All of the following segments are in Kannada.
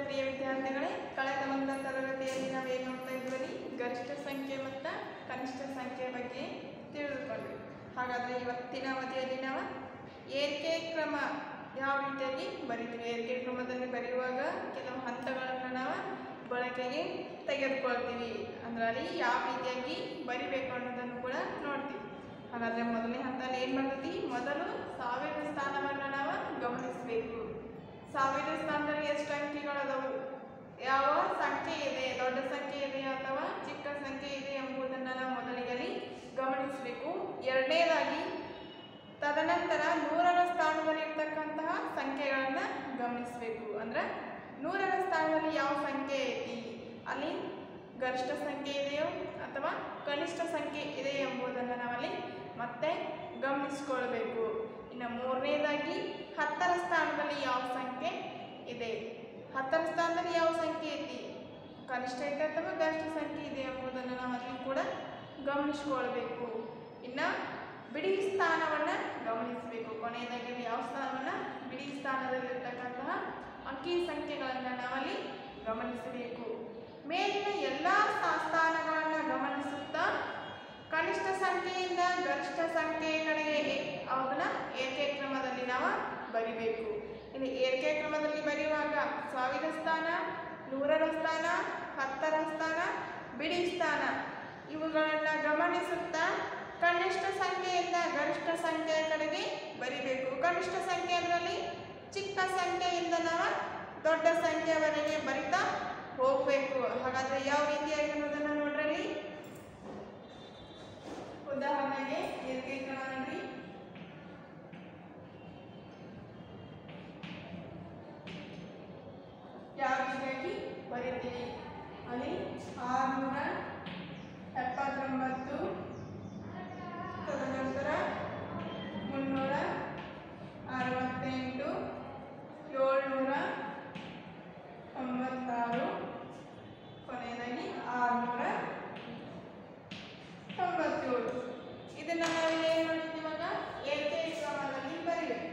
ಪ್ರಿಯ ವಿದ್ಯಾರ್ಥಿಗಳೇ ಕಳೆದ ಒಂದು ತರಗತಿಯಲ್ಲಿ ನಾವೇನು ನೋಡ್ತಾ ಇದ್ವಿ ಗರಿಷ್ಠ ಸಂಖ್ಯೆ ಮತ್ತು ಕನಿಷ್ಠ ಸಂಖ್ಯೆ ಬಗ್ಗೆ ತಿಳಿದುಕೊಂಡ್ವಿ ಹಾಗಾದರೆ ಇವತ್ತಿನ ಅವಧಿಯಲ್ಲಿ ನಾವು ಏರಿಕೆ ಕ್ರಮ ಯಾವ ರೀತಿಯಾಗಿ ಬರಿತೀವಿ ಏರಿಕೆ ಕ್ರಮದಲ್ಲಿ ಬರೆಯುವಾಗ ಕೆಲವು ಹಂತಗಳನ್ನು ನಾವು ಬಳಕೆಗೆ ತೆಗೆದುಕೊಳ್ತೀವಿ ಅಂದ್ರೆ ಅಲ್ಲಿ ಯಾವ ರೀತಿಯಾಗಿ ಬರಿಬೇಕು ಅನ್ನೋದನ್ನು ಕೂಡ ನೋಡ್ತೀವಿ ಹಾಗಾದರೆ ಮೊದಲನೇ ಹಂತದಲ್ಲಿ ಏನು ಮಾಡ್ತೀವಿ ಮೊದಲು ಸಾವಿರ ಸ್ಥಾನವನ್ನು ನಾವು ಗಮನಿಸಬೇಕು ಸಾವಿರ ಸ್ಥಾನದಲ್ಲಿ ಎಷ್ಟು ಅಂಕಿಗಳದವು ಯಾವ ಸಂಖ್ಯೆ ಇದೆ ದೊಡ್ಡ ಸಂಖ್ಯೆ ಇದೆ ಅಥವಾ ಚಿಕ್ಕ ಸಂಖ್ಯೆ ಇದೆ ಎಂಬುದನ್ನು ನಾವು ಮೊದಲಿಗೆ ಅಲ್ಲಿ ಗಮನಿಸಬೇಕು ಎರಡನೇದಾಗಿ ತದನಂತರ ನೂರರ ಸ್ಥಾನದಲ್ಲಿ ಇರ್ತಕ್ಕಂತಹ ಸಂಖ್ಯೆಗಳನ್ನು ಗಮನಿಸಬೇಕು ಅಂದ್ರೆ ನೂರರ ಸ್ಥಾನದಲ್ಲಿ ಯಾವ ಸಂಖ್ಯೆ ಐತಿ ಅಲ್ಲಿ ಗರಿಷ್ಠ ಸಂಖ್ಯೆ ಇದೆಯೋ ಅಥವಾ ಕನಿಷ್ಠ ಸಂಖ್ಯೆ ಇದೆ ಎಂಬುದನ್ನು ನಾವಲ್ಲಿ ಮತ್ತೆ ಗಮನಿಸ್ಕೊಳ್ಬೇಕು ಇನ್ನು ಮೂರನೇದಾಗಿ ಹತ್ತರ ಸ್ಥಾನದಲ್ಲಿ ಯಾವ ಸಂಖ್ಯೆ ಇದೆ ಹತ್ತರ ಸ್ಥಾನದಲ್ಲಿ ಯಾವ ಸಂಖ್ಯೆ ಐತಿ ಕನಿಷ್ಠ ಐತೆ ಅಥವಾ ಗರಿಷ್ಠ ಸಂಖ್ಯೆ ಇದೆ ಎಂಬುದನ್ನು ನಾವು ಅಲ್ಲಿ ಕೂಡ ಗಮನಿಸ್ಕೊಳ್ಬೇಕು ಇನ್ನು ಬಿಡಿ ಸ್ಥಾನವನ್ನು ಗಮನಿಸಬೇಕು ಕೊನೆಯದಾಗಿ ಅಲ್ಲಿ ಯಾವ ಸ್ಥಾನವನ್ನು ಬಿಡಿ ಸ್ಥಾನದಲ್ಲಿರ್ತಕ್ಕಂತಹ ಅಂಕಿ ಸಂಖ್ಯೆಗಳನ್ನು ನಾವಲ್ಲಿ ಗಮನಿಸಬೇಕು ಮೇಲಿನ ಎಲ್ಲ ಸ್ಥಾನಗಳನ್ನು ಗಮನಿಸುತ್ತಾ ಕನಿಷ್ಠ ಸಂಖ್ಯೆಯಿಂದ ಗರಿಷ್ಠ ಸಂಖ್ಯೆ ಕಡೆಗೆ ಅದನ್ನ ಏರಿಕೆ ಕ್ರಮದಲ್ಲಿ ನಾವು ಬರಿಬೇಕು ಇನ್ನು ಏರಿಕೆ ಕ್ರಮದಲ್ಲಿ ಬರೆಯುವಾಗ ಸಾವಿರ ಸ್ಥಾನ ನೂರರ ಸ್ಥಾನ ಹತ್ತರ ಸ್ಥಾನ ಬಿಡಿ ಸ್ಥಾನ ಇವುಗಳನ್ನು ಗಮನಿಸುತ್ತಾ ಕನಿಷ್ಠ ಸಂಖ್ಯೆಯಿಂದ ಗರಿಷ್ಠ ಸಂಖ್ಯೆಯ ಕಡೆಗೆ ಬರಿಬೇಕು ಕನಿಷ್ಠ ಸಂಖ್ಯೆ ಅದರಲ್ಲಿ ಚಿಕ್ಕ ಸಂಖ್ಯೆಯಿಂದ ನಾವು ದೊಡ್ಡ ಸಂಖ್ಯೆಯವರೆಗೆ ಬರಿತಾ ಹೋಗಬೇಕು ಹಾಗಾದ್ರೆ ಯಾವ ರೀತಿಯಾಗಿ ಅನ್ನೋದನ್ನ ನೋಡ್ರಿ ಉದಾಹರಣೆಗೆ ಏರಿಕೆ ಕ್ರಮದಲ್ಲಿ ಯಾವ ರೀತಿಯಾಗಿ ಬರೀತೀವಿ ಅಲ್ಲಿ ಆರುನೂರ ಎಪ್ಪತ್ತೊಂಬತ್ತು ತದನಂತರ ಮುನ್ನೂರ ಅರವತ್ತೆಂಟು ಏಳ್ನೂರ ತೊಂಬತ್ತಾರು ಕೊನೆಯದಾಗಿ ಆರುನೂರ ತೊಂಬತ್ತೇಳು ಇದನ್ನು ನಾವು ಏನು ಮಾಡಿದ್ವಿ ಇವಾಗ ಏರಿಕೆ ಕ್ರಮದಲ್ಲಿ ಬರೀಬೇಕು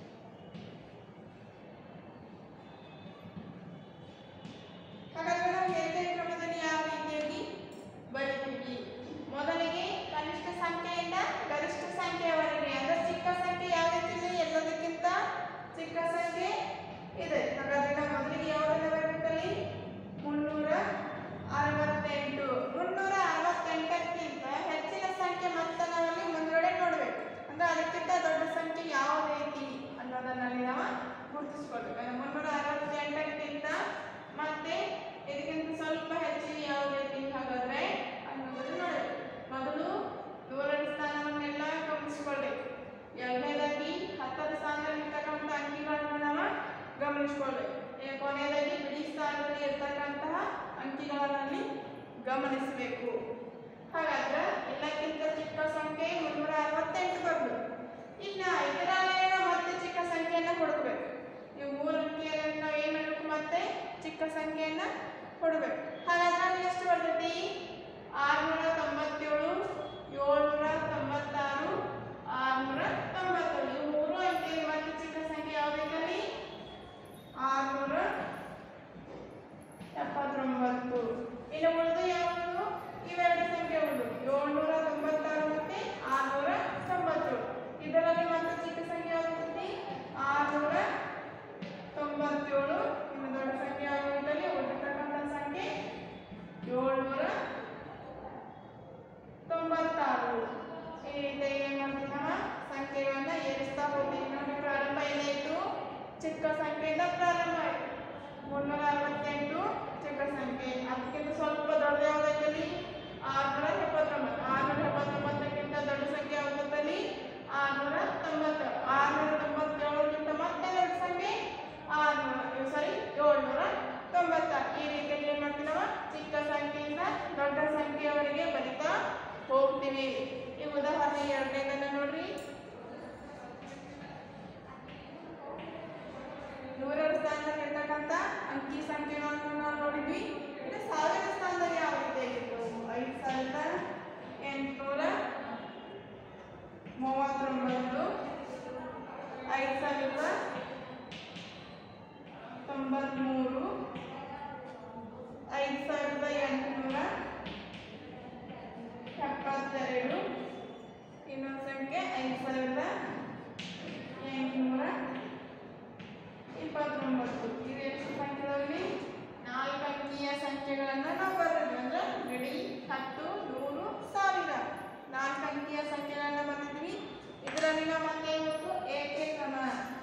ಹಾಗಾದ್ರೆ ನಾವು ಏರಿಕೆ ಕ್ರಮದಲ್ಲಿ ಯಾವ ರೀತಿಯಾಗಿ ಬರೀತೀವಿ ಮೊದಲಿಗೆ ಕನಿಷ್ಠ ಸಂಖ್ಯೆಯಿಂದ ಗರಿಷ್ಠ ಸಂಖ್ಯೆಯವರೆಗೆ ಅಂದ್ರೆ ಚಿಕ್ಕ ಸಂಖ್ಯೆ ಯಾವುದಕ್ಕಿದೆ ಎಲ್ಲದಕ್ಕಿಂತ ಚಿಕ್ಕ ಸಂಖ್ಯೆ ಇದೆ ಹಾಗಾದ್ರೆ ನಾವು ಮೊದಲಿಗೆ ಯಾವುದನ್ನ ಬರಬೇಕಲ್ಲಿ ಮುನ್ನೂರ ಅರವತ್ತೆಂಟು ಮುನ್ನೂರ ಅರವತ್ತೆಂಟಕ್ಕಿಂತ ಹೆಚ್ಚಿನ ಸಂಖ್ಯೆ ಮತ್ತೆ ನಾವಲ್ಲಿ ಮುಂದ್ಗಡೆ ನೋಡಬೇಕು ಅಂದ್ರೆ ಅದಕ್ಕಿಂತ ದೊಡ್ಡ ಸಂಖ್ಯೆ ಯಾವುದೈತಿ ಅನ್ನೋದನ್ನಲ್ಲಿ ನಾವು ಗುರುತಿಸ್ಕೊಳ್ಬೇಕು ಅಂದ್ರೆ ಮುನ್ನೂರ ಅರವತ್ತೆಂಟಕ್ಕಿಂತ ಮತ್ತೆ ಇದಕ್ಕಿಂತ ಸ್ವಲ್ಪ ಹೆಚ್ಚಿಗೆ ಯಾವುದೈತಿ ಹಾಗಾದ್ರೆ ಅನ್ನೋದನ್ನು ನೋಡಬೇಕು ಮೊದಲು ನೂರರ ಸ್ಥಾನವನ್ನೆಲ್ಲ ಗಮನಿಸ್ಕೊಳ್ಬೇಕು ಎರಡನೇದಾಗಿ ಹತ್ತರ ಸ್ಥಾನದಲ್ಲಿ ಇರ್ತಕ್ಕಂಥ ಅಂಕಿಗಳನ್ನು ನಾವು ಗಮನಿಸ್ಕೊಳ್ಬೇಕು ಇನ್ನು ಕೊನೆಯದಾಗಿ ಬಿಡಿ ಸ್ಥಾನದಲ್ಲಿ ಇರ್ತಕ್ಕಂತಹ ಅಂಕಿಗಳಲ್ಲಿ ಗಮನಿಸಬೇಕು ಹಾಗಾದ್ರೆ ಎಲ್ಲಕ್ಕಿಂತ ಚಿಕ್ಕ ಸಂಖ್ಯೆ ಮುನ್ನೂರ ಅರವತ್ತೆಂಟು ಬರ್ಬೋದು ಇನ್ನು ಇದರಲ್ಲಿ ನಾವು ಮತ್ತೆ ಚಿಕ್ಕ ಸಂಖ್ಯೆಯನ್ನು ಹುಡುಕ್ಬೇಕು ನೀವು ಮೂರು ಅಂಕಿಯಲ್ಲಿ ನಾವು ಏನು ಮಾಡಬೇಕು ಮತ್ತೆ ಚಿಕ್ಕ ಸಂಖ್ಯೆಯನ್ನು ಕೊಡಬೇಕು ಹಾಗಾದ್ರೆ ಅಲ್ಲಿ ಎಷ್ಟು ಬರ್ತೈತಿ ಆರುನೂರ ತೊಂಬತ್ತೇಳು ಏಳ್ನೂರ ತೊಂಬತ್ತಾರು ಆರುನೂರ ತೊಂಬತ್ತೇಳು ಇವು ಮೂರು ಅಂಕಿಯಲ್ಲಿ ಮತ್ತೆ ಚಿಕ್ಕ ಸಂಖ್ಯೆ ಯಾವುದೈತಲ್ಲಿ ಆರುನೂರ ಎಪ್ಪತ್ತೊಂಬತ್ತು ಇನ್ನು ಉಳಿದು ಯಾವುದು ಇವೆರಡು ಸಂಖ್ಯೆ ಉಳಿದು ಏಳ್ನೂರ ತೊಂಬತ್ತಾರು ಮತ್ತೆ ಆರುನೂರ ತೊಂಬತ್ತೇಳು ಇದರಲ್ಲಿ ಮತ್ತೆ ಚಿಕ್ಕ ಸಂಖ್ಯೆ ಯಾವುದು ಆರುನೂರ ತೊಂಬತ್ತೇಳು ಇನ್ನು ದೊಡ್ಡ ಸಂಖ್ಯೆ ಯಾವುದಿದ್ದಲ್ಲಿ ಉಳಿದಿರ್ತಕ್ಕಂಥ ಸಂಖ್ಯೆ ಏಳ್ನೂರ ತೊಂಬತ್ತಾರು ಈ ರೀತಿ ಏನು ಮಾಡ್ತೀವಿ ನಾವು ಸಂಖ್ಯೆಗಳನ್ನ ಏರಿಸ್ತಾ ಹೋಗ್ತೀವಿ ನೋಡಿ ಪ್ರಾರಂಭ ಏನಾಯಿತು ಚಿಕ್ಕ ಸಂಖ್ಯೆಯಿಂದ ಪ್ರಾರಂಭ ಆಯಿತು ಮುನ್ನೂರ ಅರವತ್ತೆಂಟು ಚಿಕ್ಕ ಸಂಖ್ಯೆ ಅದಕ್ಕಿಂತ ಸ್ವಲ್ಪ ದೊಡ್ಡ ಯಾವುದಾಯ್ತಲ್ಲಿ ಆರುನೂರ ಎಪ್ಪತ್ತೊಂಬತ್ತು ಆರುನೂರ ಎಪ್ಪತ್ತೊಂಬತ್ತಕ್ಕಿಂತ ದೊಡ್ಡ ಸಂಖ್ಯೆ ಯಾವುದಲ್ಲಿ ಆರುನೂರ ತೊಂಬತ್ತು ಆರುನೂರ ತೊಂಬತ್ತೇಳಕ್ಕಿಂತ ಮತ್ತೆ ದೊಡ್ಡ ಸಂಖ್ಯೆ ಆರುನೂರ ಸಾರಿ ಏಳ್ನೂರ ತೊಂಬತ್ತಾರು ಈ ರೀತಿಯಲ್ಲಿ ಏನು ಮಾಡ್ತೀವಿ ನಾವು ಚಿಕ್ಕ ಸಂಖ್ಯೆಯಿಂದ ದೊಡ್ಡ ಸಂಖ್ಯೆಯವರೆಗೆ ಬರಿತಾ ಹೋಗ್ತೀವಿ ಈ ಉದಾಹರಣೆ ಎರಡನೇದನ್ನ ನೋಡ್ರಿ ನೂರರ ಸ್ಥಾನದಲ್ಲಿ ಇರ್ತಕ್ಕಂಥ ಅಂಕಿ ಸಂಖ್ಯೆಗಳನ್ನು ನಾವು ನೋಡಿದ್ವಿ ಇನ್ನು ಸಾವಿರ ಸ್ಥಾನದಲ್ಲಿ ಯಾವ ರೀತಿ ಆಗಿತ್ತು ಐದು ಸಾವಿರದ ಎಂಟುನೂರ ಮೂವತ್ತೊಂಬತ್ತು ಐದು ಸಾವಿರದ ತೊಂಬತ್ತ್ಮೂರು ಸಂಖ್ಯೆಗಳನ್ನ ಬರ್ತಿದ್ವಿ ಇದರಲ್ಲಿ ನಾವು ಮತ್ತೆ ಏನಿತ್ತು ಏಕೆ ಕ್ರಮ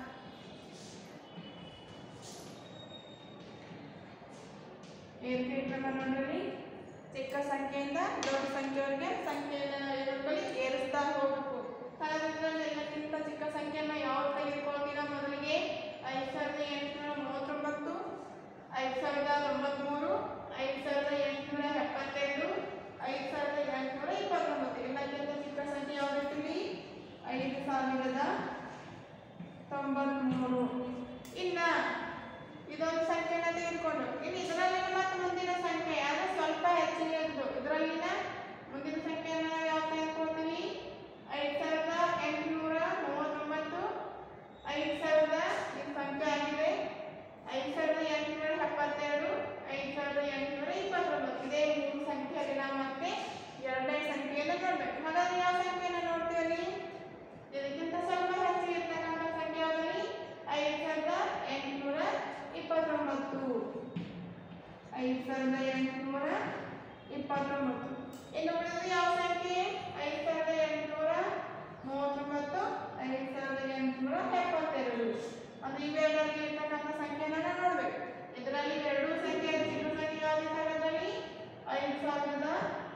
ಏಕೆ ಕ್ರಮ ನೋಡ್ರಿ ಚಿಕ್ಕ ಸಂಖ್ಯೆಯಿಂದ ದೊಡ್ಡ ಸಂಖ್ಯೆವರೆಗೆ ಸಂಖ್ಯೆಯನ್ನು ಏರ್ಕೊಳ್ಳಿ ಏರಿಸ್ತಾ ಹೋಗ್ಬೇಕು ಹಾಗಾದ್ರೆ ಇದರಲ್ಲಿ ಎಲ್ಲಕ್ಕಿಂತ ಚಿಕ್ಕ ಸಂಖ್ಯೆಯನ್ನು ಯಾವ್ದು ತೆಗೆದುಕೊಳ್ತೀರಾ ಮೊದಲಿಗೆ ಐದು ಸಾವಿರದ ಎಂಟುನೂರ ಮೂವತ್ತೊಂಬತ್ತು ಐದು ಸಾವಿರದ ತೊಂಬತ್ಮೂರು ಐದು ಸಾವಿರದ ಎಂಟುನೂರ ಎಪ್ಪತ್ತೆರಡು ಐದು ಸಾವಿರದ ಎಂಟುನೂರ ಇಪ್ಪತ್ತೊಂಬತ್ತು ಎಲ್ಲಕ್ಕಿಂತ ಚಿಕ್ಕ ಸಂಖ್ಯೆ ಯಾವ್ದಿರ್ತೀವಿ ಐದು ಸಾವಿರದ ತೊಂಬತ್ಮೂರು ಇನ್ನ ಇದೊಂದು ಸಂಖ್ಯೆನ ತೆಗೆದುಕೊಂಡು ಇನ್ನು ಇದರಲ್ಲಿ ಮತ್ತೆ ಮುಂದಿನ ಸಂಖ್ಯೆ ಅದು ಸ್ವಲ್ಪ ಹೆಚ್ಚಿಗೆ ಇದ್ದು ಇದರಲ್ಲಿನ ಮುಂದಿನ ಸಂಖ್ಯೆಯನ್ನು ನಾವು ಯಾವ ತೆಗೆದುಕೊಳ್ತೀವಿ ಐದು ಸಾವಿರದ ಎಂಟುನೂರ ಮೂವತ್ತೊಂಬತ್ತು ಐದು ಸಾವಿರದ ಇದು ಸಂಖ್ಯೆ ಆಗಿದೆ ಐದು ಸಾವಿರದ ಎಂಟುನೂರ ಎಪ್ಪತ್ತೆರಡು ಐದು ಸಾವಿರದ ಎಂಟುನೂರ ಇಪ್ಪತ್ತೊಂಬತ್ತು ಇದೇ ಮೂರು ಸಂಖ್ಯೆಯಲ್ಲಿ ನಾವು ಮತ್ತೆ ಎರಡನೇ ಸಂಖ್ಯೆಯನ್ನು ನೋಡ್ಬೇಕು ಹಾಗಾದ್ರೆ ಯಾವ ಸಂಖ್ಯೆಯನ್ನು ನೋಡ್ತೀವಿ ಇದಕ್ಕಿಂತ ಸ್ವಲ್ಪ ಹೆಚ್ಚಿಗೆ ಇರ್ತಕ್ಕಂಥ ಸಂಖ್ಯೆ ಯಾವ್ದ್ರಲ್ಲಿ ಐದು ಸಾವಿರದ ಎಂಟುನೂರ ಇಪ್ಪತ್ತೊಂಬತ್ತು ಐದು ಸಾವಿರದ ಎಂಟುನೂರ ಇಪ್ಪತ್ತೊಂಬತ್ತು ಇನ್ನು ಉಳಿದ ಯಾವ ಸಂಖ್ಯೆ ಐದು ಸಾವಿರದ ಎಂಟುನೂರ ಮೂವತ್ತೊಂಬತ್ತು ಐದು ಸಾವಿರದ ಎಂಟುನೂರ ಎಪ್ಪತ್ತೆರಡು ಅಂದ್ರೆ ಇವೆರಡರಲ್ಲಿ ಇರ್ತಕ್ಕಂಥ ಸಂಖ್ಯೆನ ನಾವು ನೋಡ್ಬೇಕು ಇದರಲ್ಲಿ ಎರಡು ಸಂಖ್ಯೆ ಚಿಕ್ಕ ಸಂಖ್ಯೆ ಯಾವ್ದು ಸಾವಿರದಲ್ಲಿ ಐದು ಸಾವಿರದ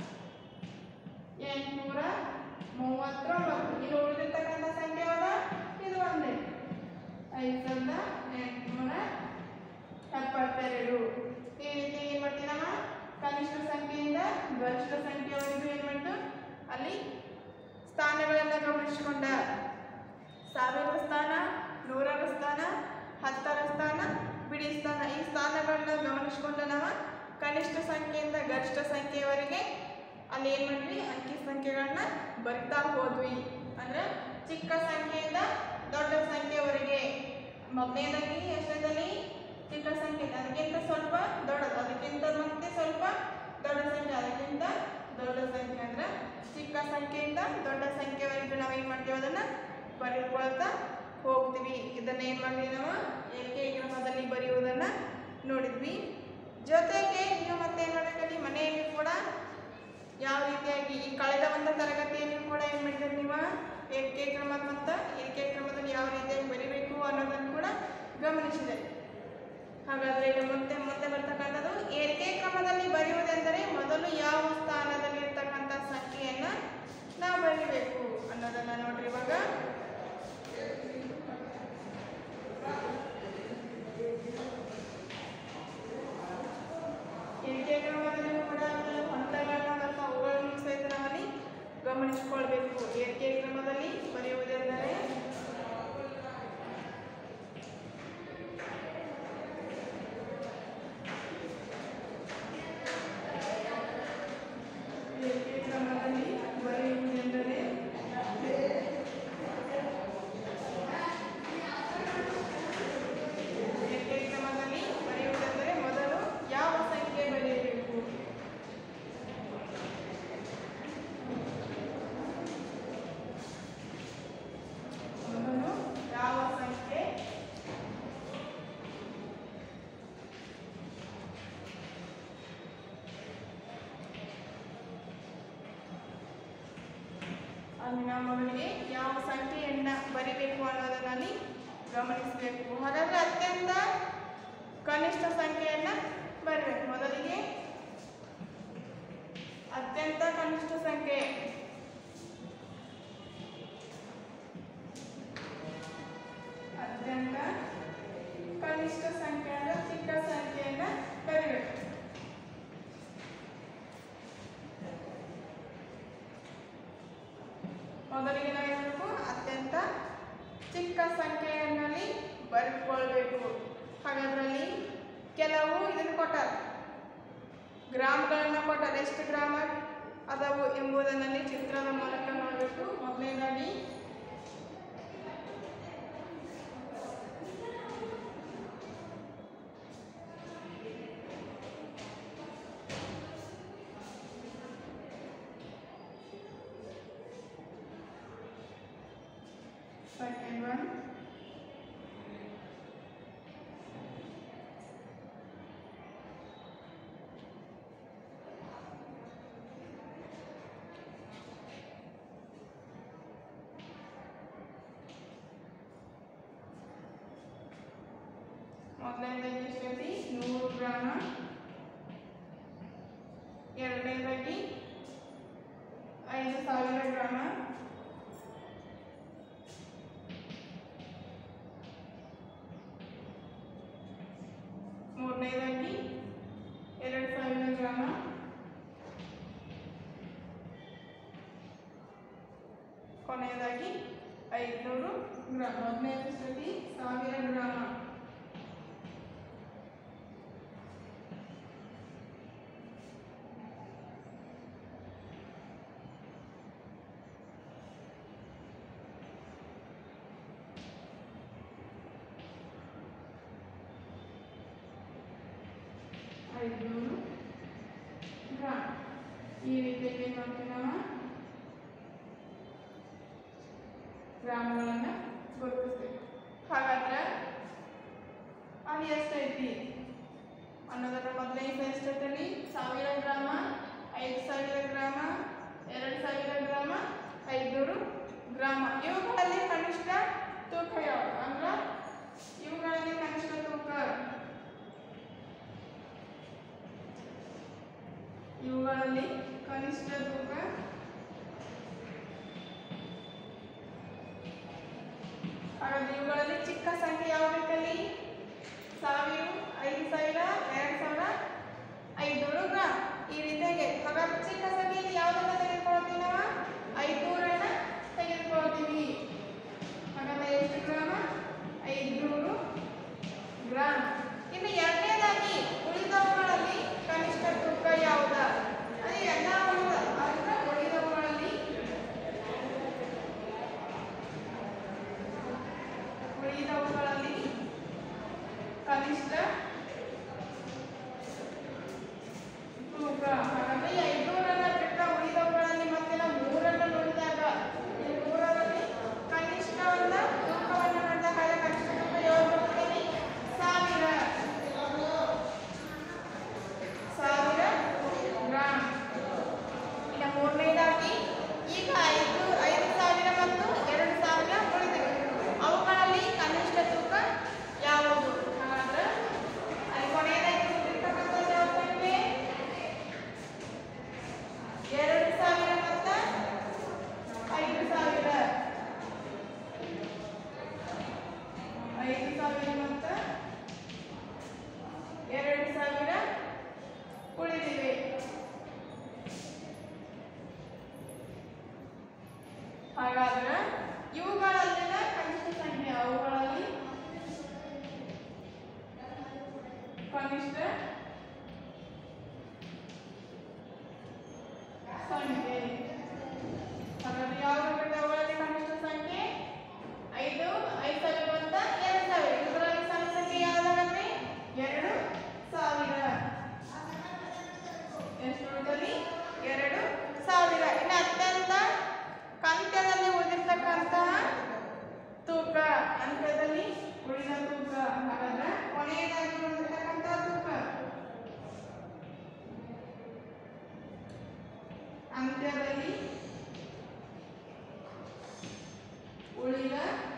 ಎಂಟುನೂರ ಮೂವತ್ತೊಂಬತ್ತು ಇಲ್ಲಿ ಉಳಿದಿರ್ತಕ್ಕಂಥ ಸಂಖ್ಯೆ ಯಾವ್ದ ಇದು ಒಂದೇ ಐದು ಸಾವಿರದ ಎಂಟುನೂರ ಎಪ್ಪತ್ತೆರಡು ಈ ರೀತಿ ಏನ್ ಮಾಡ್ತೀವಿ ನಮ್ಮ ಕನಿಷ್ಠ ಸಂಖ್ಯೆಯಿಂದ ಗರಿಷ್ಠ ಸಂಖ್ಯೆವರೆಗೂ ಏನ್ ಮಾಡ್ತು ಅಲ್ಲಿ ಸ್ಥಾನಗಳನ್ನ ಗಮನಿಸಿಕೊಂಡ ಸಾವಿರ ಸ್ಥಾನ ನೂರರ ಸ್ಥಾನ ಹತ್ತರ ಸ್ಥಾನ ಬಿಡಿ ಸ್ಥಾನ ಈ ಸ್ಥಾನಗಳನ್ನ ಗಮನಿಸಿಕೊಂಡು ನಾವು ಕನಿಷ್ಠ ಸಂಖ್ಯೆಯಿಂದ ಗರಿಷ್ಠ ಸಂಖ್ಯೆಯವರೆಗೆ ಅಲ್ಲಿ ಏನು ಮಾಡಿದ್ವಿ ಅಂಕಿ ಸಂಖ್ಯೆಗಳನ್ನ ಬರಿತಾ ಹೋದ್ವಿ ಅಂದ್ರೆ ಚಿಕ್ಕ ಸಂಖ್ಯೆಯಿಂದ ದೊಡ್ಡ ಸಂಖ್ಯೆವರೆಗೆ ಮೊದಲನೇದಾಗಿ ಎಷ್ಟನೇದಲ್ಲಿ ಚಿಕ್ಕ ಸಂಖ್ಯೆ ಅದಕ್ಕಿಂತ ಸ್ವಲ್ಪ ದೊಡ್ಡದು ಅದಕ್ಕಿಂತ ಮತ್ತೆ ಸ್ವಲ್ಪ ದೊಡ್ಡ ಸಂಖ್ಯೆ ಅದಕ್ಕಿಂತ ದೊಡ್ಡ ಸಂಖ್ಯೆ ಅಂದ್ರೆ ಚಿಕ್ಕ ಸಂಖ್ಯೆಯಿಂದ ದೊಡ್ಡ ಸಂಖ್ಯೆವರೆಗೂ ನಾವು ಏನು ಮಾಡ್ತೀವಿ ಅದನ್ನ ಬರೆದುಕೊಳ್ತಾ ಹೋಗ್ತೀವಿ ಇದನ್ನ ಏನು ಮಾಡಿದ್ವಿ ನಾವು ಏಕೆ ಕ್ರಮದಲ್ಲಿ ಬರೆಯುವುದನ್ನ ನೋಡಿದ್ವಿ ಜೊತೆಗೆ ನೀವು ಮತ್ತೆ ಏನು ಮಾಡಬೇಕಲ್ಲಿ ಮನೆಯಲ್ಲಿ ಕೂಡ ಯಾವ ರೀತಿಯಾಗಿ ಈ ಕಳೆದ ಒಂದು ತರಗತಿಯಲ್ಲಿ ಕೂಡ ಏನು ಮಾಡಿದ್ರಿ ನೀವು ಏಕೆ ಕ್ರಮ ಮತ್ತು ಏಕೆ ಕ್ರಮದಲ್ಲಿ ಯಾವ ರೀತಿಯಾಗಿ ಬರಿಬೇಕು ಅನ್ನೋದನ್ನು ಕೂಡ ಗಮನಿಸಿದೆ ಹಾಗಾದ್ರೆ ಈಗ ಮತ್ತೆ ಮತ್ತೆ ಬರ್ತಕ್ಕಂಥದ್ದು ಏರಿಕೆ ಕ್ರಮದಲ್ಲಿ ಬರೆಯುವುದೆಂದರೆ ಮೊದಲು ಯಾವ ಸ್ಥಾನದಲ್ಲಿ ಇರ್ತಕ್ಕಂಥ ಸಂಖ್ಯೆಯನ್ನ ನಾವು ಬರೀಬೇಕು ಅನ್ನೋದನ್ನ ನೋಡ್ರಿ ಇವಾಗ ಏರಿಕೆ ಕ್ರಮದಲ್ಲಿ ಕೂಡ ಕೆಲವು ಹಂತಗಳನ್ನ ಮತ್ತು ಅವುಗಳನ್ನು ಸಹಿತ ನಾವಲ್ಲಿ ಗಮನಿಸಿಕೊಳ್ಬೇಕು ಏರಿಕೆ ಕ್ರಮದಲ್ಲಿ ಬರೆಯುವುದೆಂದರೆ ಏರಿಕೆ ಕ್ರಮದಲ್ಲಿ ಬರೆಯುವುದೆಂದರೆ ಏರಿಕೆ ಕ್ರಮದಲ್ಲಿ ಬರೆಯುವುದೆಂದರೆ ಮೊದಲು ಯಾವ ಸಂಖ್ಯೆ ಬರೆಯಬೇಕು ಮೊದಲು ಯಾವ ಸಂಖ್ಯೆ ಅಲ್ಲಿ ನಾವು ಮೊದಲಿಗೆ ಯಾವ ಸಂಖ್ಯೆಯನ್ನ ಬರಿಬೇಕು ಅನ್ನೋದನ್ನಲ್ಲಿ ಗಮನಿಸಬೇಕು ಹಾಗಾದ್ರೆ ಅತ್ಯಂತ ಕನಿಷ್ಠ ಸಂಖ್ಯೆಯನ್ನ ಬರಬೇಕು ಮೊದಲಿಗೆ ಅತ್ಯಂತ ಕನಿಷ್ಠ ಸಂಖ್ಯೆ ಅತ್ಯಂತ ಕನಿಷ್ಠ ಸಂಖ್ಯೆ ಅಂದ್ರೆ ಚಿಕ್ಕ ಸಂಖ್ಯೆಯನ್ನ ಬರಿಬೇಕು ಮೊದಲಿಗೆ ನಾವು ಏನ್ ಮಾಡ್ಬೇಕು ಅತ್ಯಂತ ಚಿಕ್ಕ ಸಂಖ್ಯೆಯಲ್ಲಿ ಬರೆದುಕೊಳ್ಬೇಕು ಹಾಗಾದ್ರಲ್ಲಿ ಕೆಲವು ಇದನ್ನು ಕೊಟ್ಟಾರ ಗ್ರಾಮ್ಗಳನ್ನ ಕೊಟ್ಟಾರ ಎಷ್ಟು ಗ್ರಾಮ ಅದಾವು ಎಂಬುದನ್ನಲ್ಲಿ ಚಿತ್ರದ ಮೂಲಕ ನೋಡಬೇಕು ಮೊದಲನೇದಾಗಿ second one ಗ್ರಾಮ ಎರಡನೇದಾಗಿ ಐದು ಸಾವಿರ ಗ್ರಾಮ ಮೂರನೇದಾಗಿ ಎರಡು ಸಾವಿರ ಗ್ರಾಮ ಕೊನೆಯದಾಗಿ ಐದುನೂರು ಗ್ರಾಮ್ ಹದಿನೈದು ಸತಿ ಸಾವಿರ ಗ್ರಾಮ ಐದುನೂರು ಗ್ರಾಮ್ ಈ ರೀತಿಯಾಗಿ ಏನು ಮಾಡ್ತೀವಿ ನಾವು ಗ್ರಾಮಗಳನ್ನು ಗುರುತಿಸ್ತೀವಿ ಹಾಗಾದ್ರೆ ಅಲ್ಲಿ ಎಷ್ಟೈತಿ ಅನ್ನೋದರ ಮೊದಲನೇ ಎಷ್ಟೈತಲ್ಲಿ ಸಾವಿರ ಗ್ರಾಮ ಐದು ಸಾವಿರ ಗ್ರಾಮ ಎರಡು ಸಾವಿರ ಗ್ರಾಮ ಐದುನೂರು ಗ್ರಾಮ ಇವುಗಳಲ್ಲಿ ಕನಿಷ್ಠ ತೂಕ ಯಾವುದು ಅಂದ್ರೆ ಇವುಗಳಲ್ಲಿ ಕನಿಷ್ಠ ತೂಕ ಇವುಗಳಲ್ಲಿ ಕನಿಷ್ಠ ತೂಕ ಹಾಗಾದ್ರೆ ಇವುಗಳಲ್ಲಿ ಚಿಕ್ಕ ಸಂಖ್ಯೆ ಯಾವ್ದೈತಲ್ಲಿ ಸಾವಿರ ಐದು ಸಾವಿರ ಎರಡು ಸಾವಿರ ಐದುನೂರು ಗ್ರಾಮ್ ಈ ರೀತಿಯಾಗಿ ಹಾಗಾದ್ರೆ ಚಿಕ್ಕ ಸಂಖ್ಯೆಯಲ್ಲಿ ಯಾವುದನ್ನ ತೆಗೆದುಕೊಳ್ತೀವಿ ನಾವು ಐದುನೂರನ್ನ ತೆಗೆದುಕೊಳ್ತೀವಿ ಹಾಗಾದ್ರೆ ಎಷ್ಟು ಗ್ರಾಮ ಐದುನೂರು ಗ್ರಾಮ್ ಇನ್ನು ಎರಡನೇದಾಗಿ ಉಳಿದವುಗಳಲ್ಲಿ ಕನಿಷ್ಠ ತೂಕ ಯಾವ್ದ ಅದು ಎಲ್ಲ ಉಳಿದ ಅಂದ್ರೆ ಉಳಿದವುಗಳಲ್ಲಿ ಉಳಿದವುಗಳಲ್ಲಿ ಕನಿಷ್ಠ ತೂಕ ಹಾಗಾದ್ರೆ ಐದುನೂರನ್ನ ಬಿಟ್ಟ ಉಳಿದವುಗಳಲ್ಲಿ ಮತ್ತೆ ನಾವು ಮೂರನ್ನ ನೋಡಿದಾಗ ಈ ಮೂರರಲ್ಲಿ ಕನಿಷ್ಠವನ್ನ ತೂಕವನ್ನು ನೋಡಿದಾಗ ಹಾಗೆ ಕನಿಷ್ಠ ತೂಕ ಯಾವ್ದು ಬರ್ತದೆ? ಸಾವಿರ ಸಾವಿರ ಗ್ರಾಮ್ ಇನ್ನು ಮೂರನೇದಾಗಿ ಈಗ ಐದು ಐದು ಸಾವಿರ ಮತ್ತು ಎರಡು ಸಾವಿರ ಉಳಿದಿವೆ ಅವುಗಳಲ್ಲಿ ಕನಿಷ್ಠ ತೂಕ ಯಾವುದು ಹಾಗಾದ್ರೆ ಅಲ್ಲಿ ಕೊನೆಯದಾಗಿ ಉಳಿದಿರ್ತಕ್ಕಂಥದ್ದು ಯಾವುದಂದ್ರೆ ಎರಡು ಸಾವಿರ ಮತ್ತು ಐದು ಸಾವಿರ ಐದು ಸಾವಿರ ಮತ್ತು ಎರಡು ಸಾವಿರ ಉಳಿದಿವೆ ಹಾಗಾದ್ರೆ ಇವುಗಳಲ್ಲಿನ ಕನಿಷ್ಠ ಸಂಖ್ಯೆ ಅವುಗಳಲ್ಲಿ ಕನಿಷ್ಠ ಸಂಖ್ಯೆ ಹಾಗಾದ್ರೆ ಯಾವ ಅವುಗಳಲ್ಲಿ ಕನಿಷ್ಠ ಸಂಖ್ಯೆ ಐದು ಐದು ಸಾವಿರ ಅಂತ ಎರಡು ಸಾವಿರ ಇದರಲ್ಲಿ ಸಣ್ಣ ಸಂಖ್ಯೆ ಯಾವ್ದಾಗತ್ತೆ ಎರಡು ಸಾವಿರ ಎಷ್ಟು ಉಳಿದಲ್ಲಿ ಎರಡು ಸಾವಿರ ಇನ್ನು ಅತ್ಯಂತ ಕಂತ್ಯದಲ್ಲಿ ಉಳಿದಿರ್ತಕ್ಕಂತಹ ತೂಕ ಅಂತ್ಯದಲ್ಲಿ ಉಳಿದ ತೂಕ ಹಾಗಾದ್ರೆ ಕೊನೆಯದಾಗಿ ಉಳಿದಿರ್ತಕ್ಕಂತಹ ತೂಕ ಅಂತ್ಯದಲ್ಲಿ ಉಳಿದ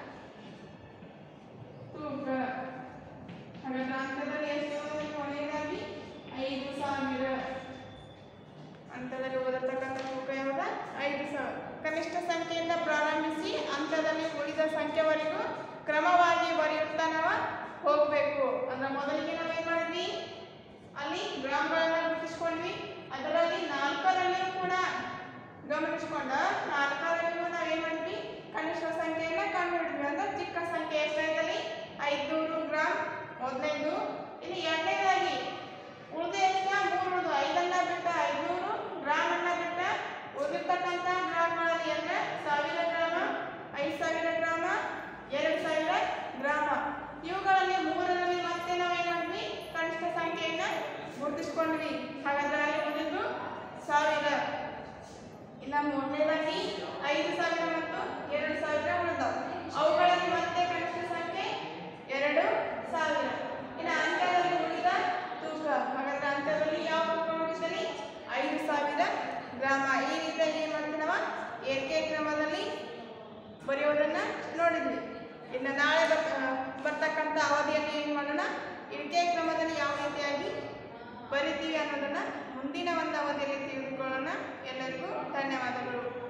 ತೂಕ ಹಾಗಾದ್ರೆ ಅಂತ್ಯದಲ್ಲಿ ಎಷ್ಟು ಉಳಿದಿದೆ ಕೊನೆಯದಾಗಿ ಐದು ಸಾವಿರ ಹಂತದಲ್ಲಿ ಓದತಕ್ಕಂಥ ತೂಕ ಯಾವುದು ಐದು ಸಾವಿರ ಕನಿಷ್ಠ ಸಂಖ್ಯೆಯಿಂದ ಪ್ರಾರಂಭಿಸಿ ಹಂತದಲ್ಲಿ ಉಳಿದ ಸಂಖ್ಯೆವರೆಗೂ ಕ್ರಮವಾಗಿ ಬರೆಯುತ್ತಾ ನಾವು ಹೋಗಬೇಕು ಅಂದ್ರೆ ಮೊದಲಿಗೆ ನಾವೇನು ಮಾಡಿದ್ವಿ ಅಲ್ಲಿ ಗ್ರಾಮಗಳನ್ನ ಗುರುತಿಸ್ಕೊಂಡ್ವಿ ಅದರಲ್ಲಿ ನಾಲ್ಕರಲ್ಲಿಯೂ ಕೂಡ ಗಮನಿಸ್ಕೊಂಡ ನಾಲ್ಕರಲ್ಲಿಯೂ ನಾವೇನು ಮಾಡಿದ್ವಿ ಕನಿಷ್ಠ ಸಂಖ್ಯೆಯನ್ನ ಕಂಡುಹಿಡಿದ್ವಿ ಅಂದ್ರೆ ಚಿಕ್ಕ ಸಂಖ್ಯೆ ಎಷ್ಟೈತಲ್ಲಿ ಐದುನೂರು ಗ್ರಾಮ್ ಮೊದಲನೇದು ಇನ್ನು ಎರಡನೇದಾಗಿ ಉಳಿದ ಎಷ್ಟು ಮೂರು ಉಳಿದು ಐದನ್ನ ಬಿಟ್ಟ ಐದುನೂರು ಗ್ರಾಮನ್ನ ಬಿಟ್ಟ ಉಳಿದಿರ್ತಕ್ಕಂಥ ಗ್ರಾಮಗಳಲ್ಲಿ ಅಂದ್ರೆ ಸಾವಿರ ಗ್ರಾಮ ಐದು ಸಾವಿರ ಗ್ರಾಮ ಎರಡು ಸಾವಿರ ಗ್ರಾಮ ಇವುಗಳಲ್ಲಿ ಮೂರರಲ್ಲಿ ಮತ್ತೆ ನಾವೇನ್ ಮಾಡಿದ್ವಿ ಕನಿಷ್ಠ ಸಂಖ್ಯೆಯನ್ನ ಗುರುತಿಸ್ಕೊಂಡ್ವಿ ಹಾಗಾದ್ರೆ ಅಲ್ಲಿ ಉಳಿದಿದ್ದು ಸಾವಿರ ಇನ್ನ ಮೂರನೇದಾಗಿ ಐದು ಸಾವಿರ ಮತ್ತು ಎರಡು ಸಾವಿರ ಉಳಿದವು ಅವುಗಳಲ್ಲಿ ಮತ್ತೆ ಕನಿಷ್ಠ ಸಂಖ್ಯೆ ಎರಡು ಸಾವಿರ ಇನ್ನು ಅಂತ್ಯದಲ್ಲಿ ಉಳಿದ ತೂಕ ಹಾಗಾದ್ರೆ ಅಂತ್ಯದಲ್ಲಿ ಯಾವ ತೂಕ ಉಳಿದಲ್ಲಿ ಐದು ಸಾವಿರ ಗ್ರಾಮ ಈ ರೀತಿಯಾಗಿ ಏನು ಮಾಡ್ತೀವಿ ನಾವು ಏರಿಕೆ ಕ್ರಮದಲ್ಲಿ ಬರೆಯೋದನ್ನ ನೋಡಿದ್ವಿ ಇನ್ನು ನಾಳೆ ಬರ್ತ ಬರ್ತಕ್ಕಂಥ ಅವಧಿಯಲ್ಲಿ ಏನು ಮಾಡೋಣ ಇಳಿಕೆ ಕ್ರಮದಲ್ಲಿ ಯಾವ ರೀತಿಯಾಗಿ ಬರಿತೀವಿ ಅನ್ನೋದನ್ನು ಮುಂದಿನ ಒಂದು ಅವಧಿಯಲ್ಲಿ ತಿಳಿದುಕೊಳ್ಳೋಣ ಎಲ್ಲರಿಗೂ ಧನ್ಯವಾದಗಳು